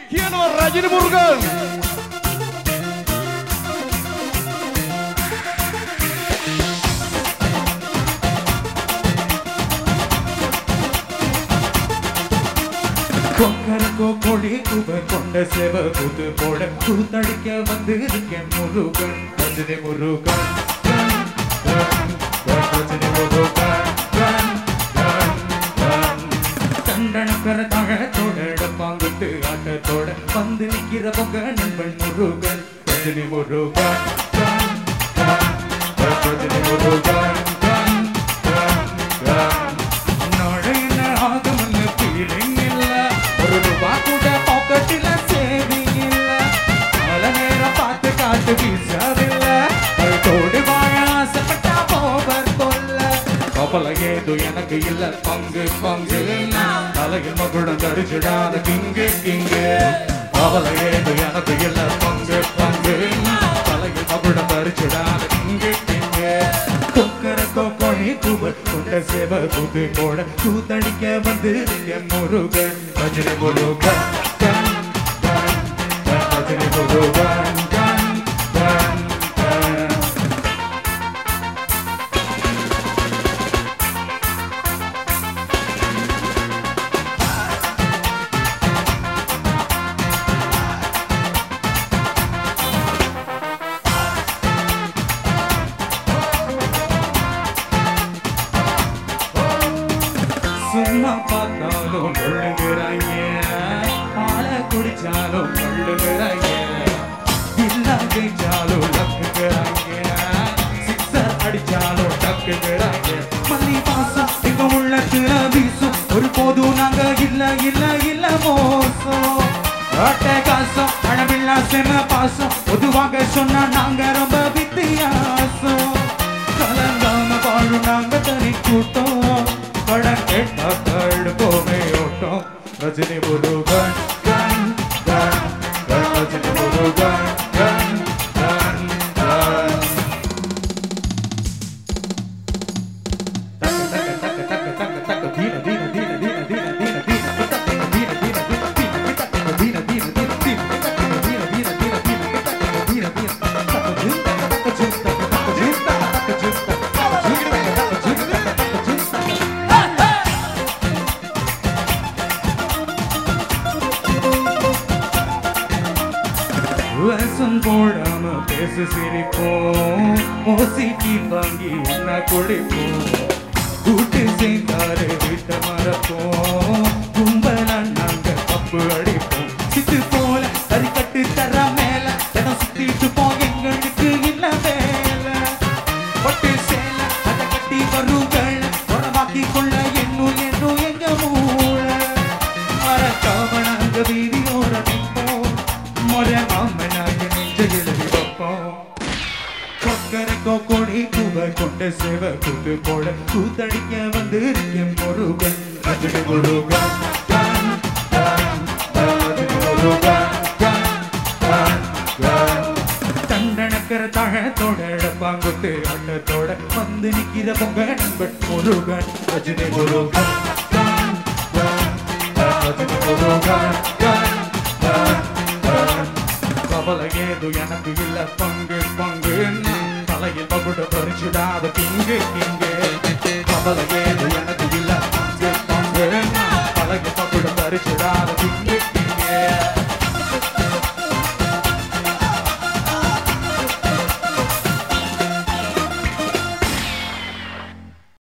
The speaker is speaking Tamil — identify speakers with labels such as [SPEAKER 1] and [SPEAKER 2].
[SPEAKER 1] முக்கியமான ரஜினி முருகன்
[SPEAKER 2] கொக்கரக்கோ கொடி குப கொண்ட செவ புது போட கூத்தடிக்க வந்து இருக்கேன் முருகன் ரஜினி முருகன் கண், கண், கண், ரஜினி முருகன் கண், கண், கண். தண்டனக்கர தழத்தோட இடப்பாங்குத்து ஆட்டத்தோட வந்து நிக்கிற பொங்க நண்பன் முருகன் ரஜினி முருகன் கண், கண், கண், ரஜினி முருகன் கண், கண், கண். நுழையின ஆகும்னு feeling இல்ல. ஒரு ரூபா கூட pocket ல saving இல்ல. பல நேரம் பார்த்து காட்டு வீசவில்லை. கழுத்தோடு வாழ ஆசைப்பட்டா போவர் கொல்ல. கவலை ஏதோ எனக்கு இல்ல பங்கு பங்கு நான் தலையில் மகுடம் தரிச்சிடாத கிங்கு கிங்கு கவலை ஏதோ எனக்கு இல்ல பங்கு பங்கு நான் தலையில் மகுடம் தரிச்சிடாத கிங்கு கிங்கு கொக்கர கொக்கொழி குபர் கொண்ட சேவ புது போட கூத்தடிக்க வந்து என் முருகன் ரஜினி முருகன் கண், கண், கண், ரஜினி முருகன் கண், கண், கண். சும்மா பார்த்தாலும் கொள்ளுகிறாங்க பாலை குடிச்சாலும் கொள்ளுகிறாங்க இல்லா ஜெயிச்சாலும் லக்குகிறாங்க சிக்ஸர் அடிச்சாலும் டக்குகிறாங்க மல்லி பாசம் எங்க உள்ளத்துல வீசும் ஒரு போதும் நாங்க இல்ல இல்ல இல்ல மோசம் அட்டை காசம் அழவில்லா செம பாசம் பொதுவாக சொன்னா நாங்க ரொம்ப வித்தியாசம் கலங்காம வாழும் நாங்க தனி கூட்டம் படம் கேட்டா கடு போமே ஓட்டம் ரஜினி முருகன் கண் கண் கண் ரஜினி முருகன் கண் கண் கண் தக்க தக்க தக்க தக்க தக்க தீன தீன தீன தீன தீன தீன தீன தக்க தீன தீன தீன தீன தக்க தீன தீன தீன தீன தக்க தீன தீன தீன தீன தக்க தீன தீன தக்க ஜூன் தக்க தக்க ஜூன் தக்க தக்க ஜூன் தக்க தக்க ஜூன் தக்க தக்க ஜூன் தக்க தக்க ஜூன் தக்க தக்க ஜூன் தக்க வேஷம் போடாம பேசு சிரிப்போம் ஓசிக்கு வாங்கி உன்ன குடிப்போம் கூட்டு சேர்ந்தாரு வீட்டை மறப்போம் கும்பலா நாங்க கப்பு அடிப்போம் சித்து போல கறி கட்டு தர மேல தினம் சுத்திட்டு போ எங்களுக்கு இல்ல வேலை பட்டு சேல அதை கட்டி வருங்கள் உறவாக்கி கொள்ள என்னும் என்னும் எங்க மூளை மறக்காம நாங்க வீதியோர நிற்போம் முறையாம நாங்க நெஞ்ச எழுதி வைப்போம் கொக்கரைக்கோ கொடி பூவை கொண்ட சேவ கூட்டு போட கூத்தடிக்க வந்து இருக்கேன் முருகன் ரஜினி முருகன் கண், கண், ரஜினி முருகன் கண், கண், கண். தண்டனக்கர தழத்தோட பாங்குத்து அண்டத்தோட வந்து நிக்கிற பொங்க நண்பன் முருகன் ரஜினி முருகன் கண், கண், கண், ரஜினி முருகன் கண், கண், கண். கவலை ஏது எனக்கு இல்ல பங்கு பங்கு நான் தலையில் பகுட பறிச்சுடாத கிங்கு கிங்கு கவலை ஏது எனக்கு இல்ல பங்கு பங்கு நான் தலையில் பகுட பறிச்சுடாத கிங்கு